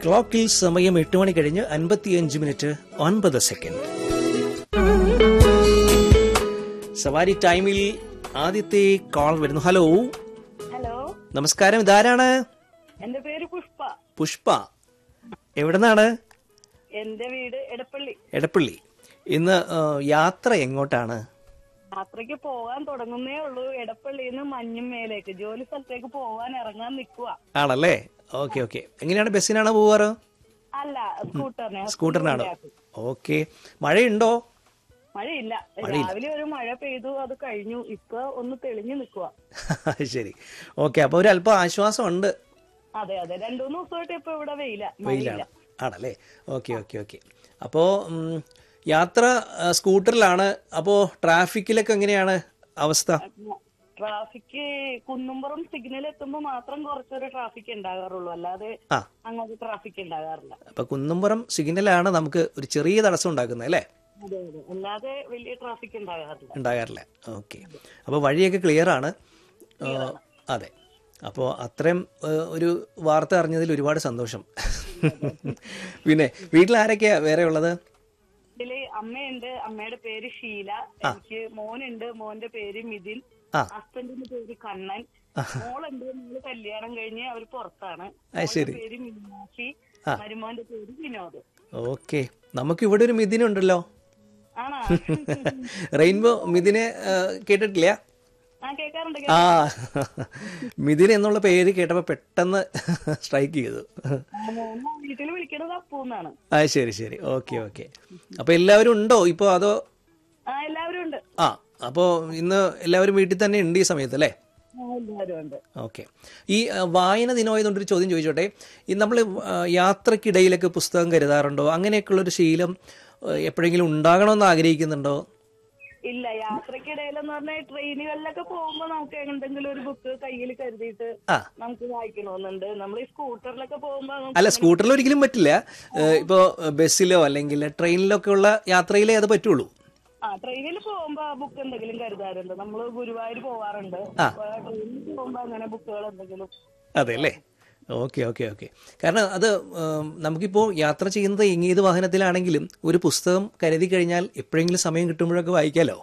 ക്ലോക്കിൽ സമയം എട്ട് മണി കഴിഞ്ഞ് അൻപത്തിയഞ്ച് മിനിറ്റ് ഒൻപത് സെക്കൻഡ് സവാരി ടൈമിൽ ആദ്യത്തെ കോൾ വരുന്നു ഹലോ ഹലോ നമസ്കാരം ഇതാരാണ് എന്റെ പേര് പുഷ്പ പുഷ്പ എവിടുന്നാണ് എന്റെ വീട് എടപ്പള്ളി എടപ്പള്ളി ഇന്ന് ആ, യാത്ര എങ്ങോട്ടാണ് യാത്രയ്ക്ക് പോകാൻ തുടങ്ങുന്നേ ഉള്ളൂ എടപ്പള്ളിയിൽ നിന്ന് മഞ്ഞും മേലേക്ക് ജോലി സ്ഥലത്തേക്ക് പോകാൻ ഇറങ്ങാൻ നിൽക്കുക ആണല്ലേ ഓക്കെ ഓക്കെ എങ്ങനെയാണ് ബസ്സിനാണോ പോവാറ് അല്ല സ്കൂട്ടറിനെ സ്കൂട്ടറിനാണോ ഓക്കെ മഴയുണ്ടോ മഴയില്ല രാവിലെ ഒരു മഴ പെയ്തു അത് കഴിഞ്ഞു ഇപ്പൊ ഒന്ന് തെളിഞ്ഞു നിൽക്കുക ശരി ഓക്കെ അപ്പൊ ഒരു അല്പം ആശ്വാസം ഉണ്ട് അതെ അതെ രണ്ടു മൂന്ന് ദിവസമായിട്ട് ഇപ്പൊ ഇവിടെ വെയില വെയിലാണ് ആണല്ലേ ഓക്കെ ഓക്കെ ഓക്കെ അപ്പോ ഉം, യാത്ര ആ, സ്കൂട്ടറിലാണ് അപ്പോ ട്രാഫിക്കിലൊക്കെ എങ്ങനെയാണ് അവസ്ഥ ട്രാഫിക് കുന്നുംപുറം സിഗ്നൽ എത്തുമ്പോ മാത്രം കുറച്ചൊരു ട്രാഫിക് ഉണ്ടാകാറുള്ളൂ അല്ലാതെ ആ അങ്ങോട്ട് ട്രാഫിക് ഉണ്ടാകാറില്ല അപ്പൊ കുന്നുംപുറം സിഗ്നലാണ് നമുക്ക് ഒരു ചെറിയ തടസ്സം ഉണ്ടാക്കുന്നത് അല്ലേ അതെ അതെ അല്ലാതെ വലിയ ട്രാഫിക് ഉണ്ടാകാറില്ല ഉണ്ടാകാറില്ല ഓക്കെ അപ്പോൾ വഴിയൊക്കെ ക്ലിയർ ആണ് ആ, അതെ അപ്പോൾ അത്രയും ആ, ഒരു വാർത്ത അറിഞ്ഞതിൽ ഒരുപാട് സന്തോഷം പിന്നെ വീട്ടിൽ ആരൊക്കെയാ വേറെ ഉള്ളത് ഇതില് അമ്മയുണ്ട് അമ്മയുടെ പേര് ഷീല എനിക്ക് മോനുണ്ട് മോന്റെ പേര് മിഥിൻ ആ. ഹസ്ബൻഡിന്റെ പേര് കണ്ണൻ മോളുണ്ട് മോള് കല്യാണം കഴിഞ്ഞ് അവര് പുറത്താണ് അത് ശരി മോളുടെ പേര് മീനാക്ഷി മരുമോന്റെ പേര് വിനോദ് ഓക്കെ നമുക്ക് ഇവിടെ ഒരു മിഥുനുണ്ടല്ലോ ആണോ റെയിൻബോ മിഥുനെ ആ, കേട്ടിട്ടില്ല ആ കേക്കാറുണ്ട് ആ മിഥുൻ എന്നുള്ള പേര് കേട്ടപ്പോൾ പെട്ടെന്ന് സ്ട്രൈക്ക് ചെയ്തു മോനെ വീട്ടിൽ വിളിക്കണത് അപ്പൂന്നാണ് ആ ശരി ശരി ഓക്കെ ഓക്കെ അപ്പോൾ എല്ലാവരും ഉണ്ടോ ഇപ്പോൾ അതോ ആ എല്ലാവരും ഉണ്ട് ആ അപ്പോൾ ഇന്ന് എല്ലാവരും വീട്ടിൽ തന്നെ ഉണ്ട് ഈ സമയത്ത് അല്ലേ ആ എല്ലാവരും ഉണ്ട് ഓക്കെ ഈ ആ, വായന ദിനമായതുകൊണ്ടൊരു ചോദ്യം ചോദിച്ചോട്ടെ ഈ നമ്മൾ യാത്രക്കിടയിലൊക്കെ പുസ്തകം കരുതാറുണ്ടോ അങ്ങനെയൊക്കെയുള്ളൊരു ശീലം ആ, എപ്പോഴെങ്കിലും ഉണ്ടാകണമെന്ന് ആഗ്രഹിക്കുന്നുണ്ടോ ഇല്ല യാത്രക്കിടയിലെന്ന് പറഞ്ഞാൽ ട്രെയിനുകളിലൊക്കെ പോകുമ്പോ നമുക്ക് എന്തെങ്കിലും ഒരു ബുക്ക് കയ്യിൽ കരുതിയിട്ട് ആ നമുക്ക് വായിക്കണമെന്നുണ്ട് നമ്മൾ ഈ സ്കൂട്ടറിലൊക്കെ പോകുമ്പോ നമുക്ക് അല്ല സ്കൂട്ടറിൽ ഒരിക്കലും പറ്റില്ല ഏഹ് ഇപ്പോ ബസ്സിലോ അല്ലെങ്കിൽ ട്രെയിനിലോ ഒക്കെ ഉള്ള യാത്രയിലേ അത് പറ്റുള്ളൂ ആ ട്രെയിനിൽ പോകുമ്പോ ബുക്ക് എന്തെങ്കിലും കരുതാറുണ്ട് നമ്മൾ ഗുരുവായൂർ പോവാറുണ്ട് ആ. അപ്പൊ ട്രെയിനിൽ പോകുമ്പോ അങ്ങനെ ബുക്കുകൾ എന്തെങ്കിലും അതെ അല്ലേ ഓക്കെ ഓക്കെ ഓക്കെ കാരണം അത് ഉം, നമുക്കിപ്പോൾ യാത്ര ചെയ്യുന്നത് ഏത് വാഹനത്തിലാണെങ്കിലും ഒരു പുസ്തകം കരുതി കഴിഞ്ഞാൽ എപ്പോഴെങ്കിലും സമയം കിട്ടുമ്പോഴൊക്കെ വായിക്കാലോ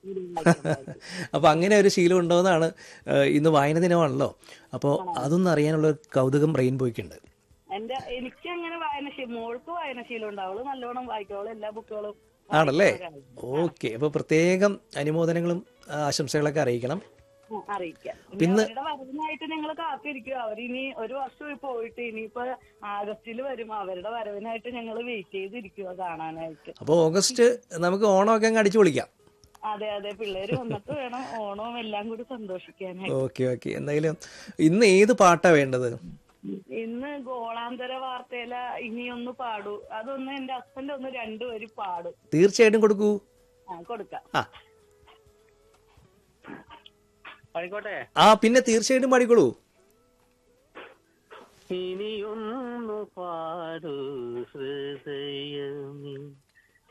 അപ്പോൾ അങ്ങനെ ഒരു ശീലം ഉണ്ടോയെന്നാണ് ഏഹ് ഇന്ന് വായന ദിനമാണല്ലോ അപ്പോൾ അതൊന്നും അറിയാനുള്ള ഒരു കൗതുകം റെയിൻബോയ്ക്കുണ്ട് എന്റെ എനിക്ക് അങ്ങനെ വായനശീലം മോൾക്ക് വായനശീലം ഉണ്ട് അവള് നല്ലോണം വായിക്കും അവള് എല്ലാ ബുക്കുകളും ആണല്ലേ ഓക്കെ അപ്പോൾ പ്രത്യേകം അനുമോദനങ്ങളും ആ, ആശംസകളൊക്കെ അറിയിക്കണം ഉം, അറിയിക്കാം പിന്നെ അവരുടെ വരവിനായിട്ട് ഞങ്ങൾ കാത്തിരിക്കുക അവരിനി ഒരു വർഷം പോയിട്ട് ഇനിയിപ്പോ ആഗസ്റ്റിൽ വരും അവരുടെ വരവിനായിട്ട് ഞങ്ങൾ വെയിറ്റ് ചെയ്തിരിക്കുക കാണാനായിട്ട് അപ്പോൾ ഓഗസ്റ്റ് നമുക്ക് ഓണമൊക്കെ അങ്ങ് അടിച്ചു പൊളിക്കാം അതെ അതെ പിള്ളേര് വന്നിട്ട് വേണം ഓണവും എല്ലാം കൂടി സന്തോഷിക്കാനായിട്ട് ഓക്കെ ഓക്കെ എന്തായാലും ഇന്ന് ഏത് പാട്ടാ വേണ്ടത് ഇന്ന് ഗോളാന്തര വാർത്തയില ഇനി ഒന്ന് പാടൂ അതൊന്ന് എന്റെ ഹസ്ബൻഡ് ഒന്ന് രണ്ടുപേരും പാടും തീർച്ചയായിട്ടും കൊടുക്കൂ ആ കൊടുക്കാം ആ ആയിക്കോട്ടെ ആ പിന്നെ തീർച്ചയായിട്ടും പാടിക്കോളൂ ഇനിയൊന്നു പാടൂ ഹൃദയമേ